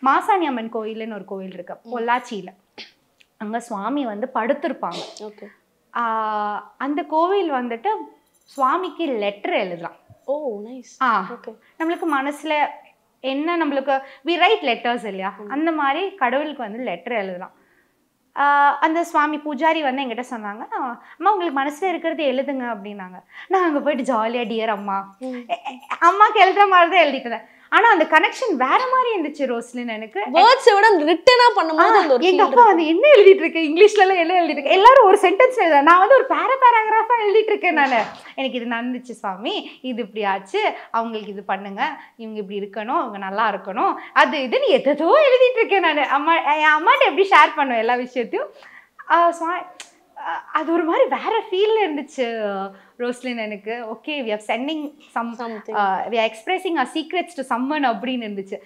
மாசாணி அம்மன் கோயில்னு ஒரு கோயில் இருக்கு பொள்ளாச்சியில அங்க சுவாமி வந்து படுத்திருப்பாங்க ஓகே ஆஹ் அந்த கோவில் வந்துட்டு சுவாமிக்கு லெட்டர் எழுதலாம் ஓ நைஸ் ஆ ஓகே நம்மளுக்கு மனசுல என்ன நம்மளுக்கு வி ரைட் லெட்டர்ஸ் இல்லையா அந்த மாதிரி கடவுளுக்கு வந்து லெட்டர் எழுதலாம் ஆஹ் அந்த சுவாமி பூஜாரி வந்து என்கிட்ட சொன்னாங்க அம்மா உங்களுக்கு மனசுல இருக்கிறது எழுதுங்க அப்படின்னாங்க நான் அங்க போயிட்டு ஜாலியா டியர் அம்மா ம். எ- எ- அம்மாக்கு எழுதுற மாதிரி தான் எழுதிட்டு இருந்தேன் ஆனா அந்த கனெக்ஷன் வேற மாதிரி இருந்துச்சு ரோஸ்லின் எனக்கு வேர்ட்ஸை விட ரிட்டனா பண்ணும்போது அந்த ஒரு எங்க feel அப்பா வந்து என்ன எழுதிட்டு இருக்கு இங்கிலீஷ்ல எல்லாம் என்ன எழுதிட்டு இருக்கு எல்லாரும் ஒரு சென்டென்ஸ் எழுத நான் வந்து ஒரு பேர பேராகிராஃபா எழுதிட்டு இருக்கேன் நானு எனக்கு இது நடந்துச்சு சுவாமி இது இப்படி ஆச்சு அவங்களுக்கு இது பண்ணுங்க இவங்க இப்படி இருக்கணும் அவங்க நல்லா இருக்கணும் அது இதுன்னு எதோ எழுதிட்டு இருக்கேன் நான் அம்மா என் அம்மாட்ட எப்படி ஷேர் பண்ணுவேன் எல்லா விஷயத்தையும் ஆஹ் சுவா- ஆஹ் அது ஒரு மாதிரி வேற ஃபீல்ல இருந்துச்சு ரோஸ்லின் எனக்கு okay we are sending some something we are expressing a secrets to someone அப்படின்னு இருந்துச்சு